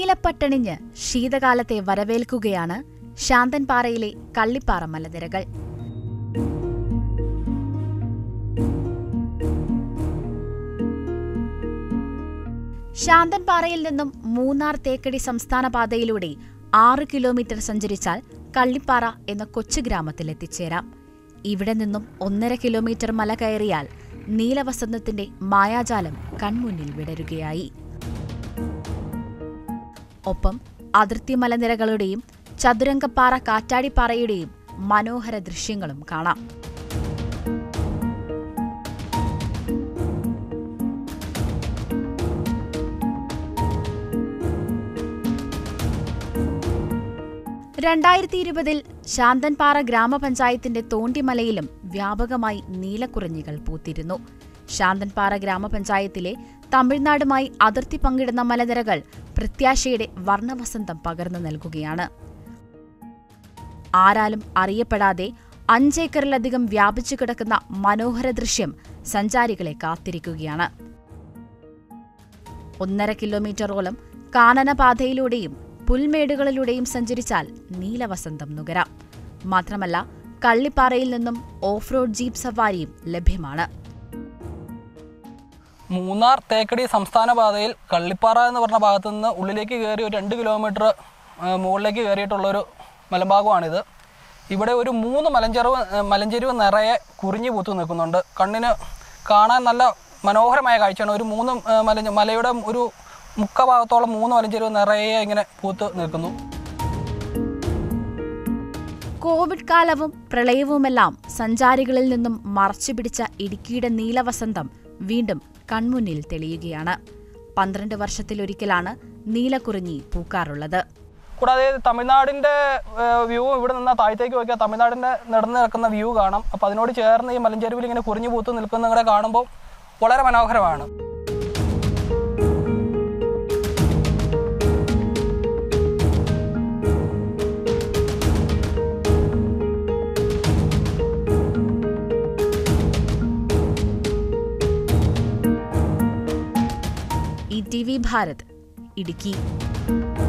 നീലപ്പട്ടണിഞ്ഞ് ശീതകാലത്തെ വരവേൽക്കുകയാണ് ശാന്തൻപാറയിലെ കള്ളിപ്പാറ മലനിരകൾ ശാന്തൻപാറയിൽ നിന്നും മൂന്നാർ തേക്കടി സംസ്ഥാന പാതയിലൂടെ ആറ് കിലോമീറ്റർ സഞ്ചരിച്ചാൽ കള്ളിപ്പാറ എന്ന കൊച്ചു ഗ്രാമത്തിൽ എത്തിച്ചേരാം ഇവിടെ നിന്നും ഒന്നര കിലോമീറ്റർ മല കയറിയാൽ നീലവസന്തത്തിന്റെ മായാജാലം കൺമുന്നിൽ വിടരുകയായി ഒപ്പം അതിർത്തി മലനിരകളുടെയും ചതുരംഗപ്പാറ കാറ്റാടിപ്പാറയുടെയും മനോഹര ദൃശ്യങ്ങളും കാണാം രണ്ടായിരത്തി ഇരുപതിൽ ശാന്തൻപാറ ഗ്രാമപഞ്ചായത്തിന്റെ തോണ്ടിമലയിലും വ്യാപകമായി നീലക്കുറിഞ്ഞികൾ പൂത്തിരുന്നു ശാന്തൻപാറ ഗ്രാമപഞ്ചായത്തിലെ തമിഴ്നാടുമായി അതിർത്തി പങ്കിടുന്ന മലനിരകൾ പ്രത്യാശയുടെ വർണ്ണവസന്തം പകർന്നു നൽകുകയാണ് ആരാലും അറിയപ്പെടാതെ അഞ്ചേക്കറിലധികം വ്യാപിച്ചു കിടക്കുന്ന മനോഹര ദൃശ്യം സഞ്ചാരികളെ കാത്തിരിക്കുകയാണ് ഒന്നര കിലോമീറ്ററോളം കാനനപാതയിലൂടെയും പുൽമേടുകളിലൂടെയും സഞ്ചരിച്ചാൽ നീലവസന്തം നുകരാം മാത്രമല്ല കള്ളിപ്പാറയിൽ നിന്നും ഓഫ് റോഡ് ജീപ്പ് സവാരിയും ലഭ്യമാണ് മൂന്നാർ തേക്കടി സംസ്ഥാന പാതയിൽ കള്ളിപ്പാറ എന്ന് പറഞ്ഞ ഭാഗത്ത് നിന്ന് ഉള്ളിലേക്ക് കയറി ഒരു രണ്ട് കിലോമീറ്റർ ആ, മുകളിലേക്ക് കയറിയിട്ടുള്ളൊരു മലഭാഗമാണിത് ഇവിടെ ഒരു മൂന്ന് മലഞ്ചെരുവ് ആ, മലഞ്ചെരുവ് നിറയെ കുറിഞ്ഞു പൂത്തു നിൽക്കുന്നുണ്ട് കണ്ണിന് കാണാൻ നല്ല മനോഹരമായ കാഴ്ചയാണ് ഒരു മൂന്ന് ആ, മല മലയുടെ ഒരു മുക്ക ഭാഗത്തോളം മൂന്ന് മലഞ്ചെരുവ് നിറയെ ഇങ്ങനെ പൂത്ത് നിൽക്കുന്നു കോവിഡ് കാലവും പ്രളയവുമെല്ലാം സഞ്ചാരികളിൽ നിന്നും മറച്ചുപിടിച്ച ഇടുക്കിയുടെ നീലവസന്തം വീണ്ടും കൺമുന്നിൽ തെളിയുകയാണ് പന്ത്രണ്ട് വർഷത്തിലൊരിക്കലാണ് നീലക്കുറിഞ്ഞി പൂക്കാറുള്ളത് കൂടാതെ തമിഴ്നാടിൻ്റെ വ്യൂ ഇവിടെ നിന്ന് താഴത്തേക്ക് നോക്കിയാൽ തമിഴ്നാടിൻ്റെ നടന്ന് നിൽക്കുന്ന വ്യൂ കാണാം അപ്പോൾ അതിനോട് ചേർന്ന് ഈ മലഞ്ചെരുവിൽ ഇങ്ങനെ കുറിഞ്ഞു പൂത്ത് നിൽക്കുന്നവരെ കാണുമ്പോൾ വളരെ മനോഹരമാണ് E T V Bharat Idukki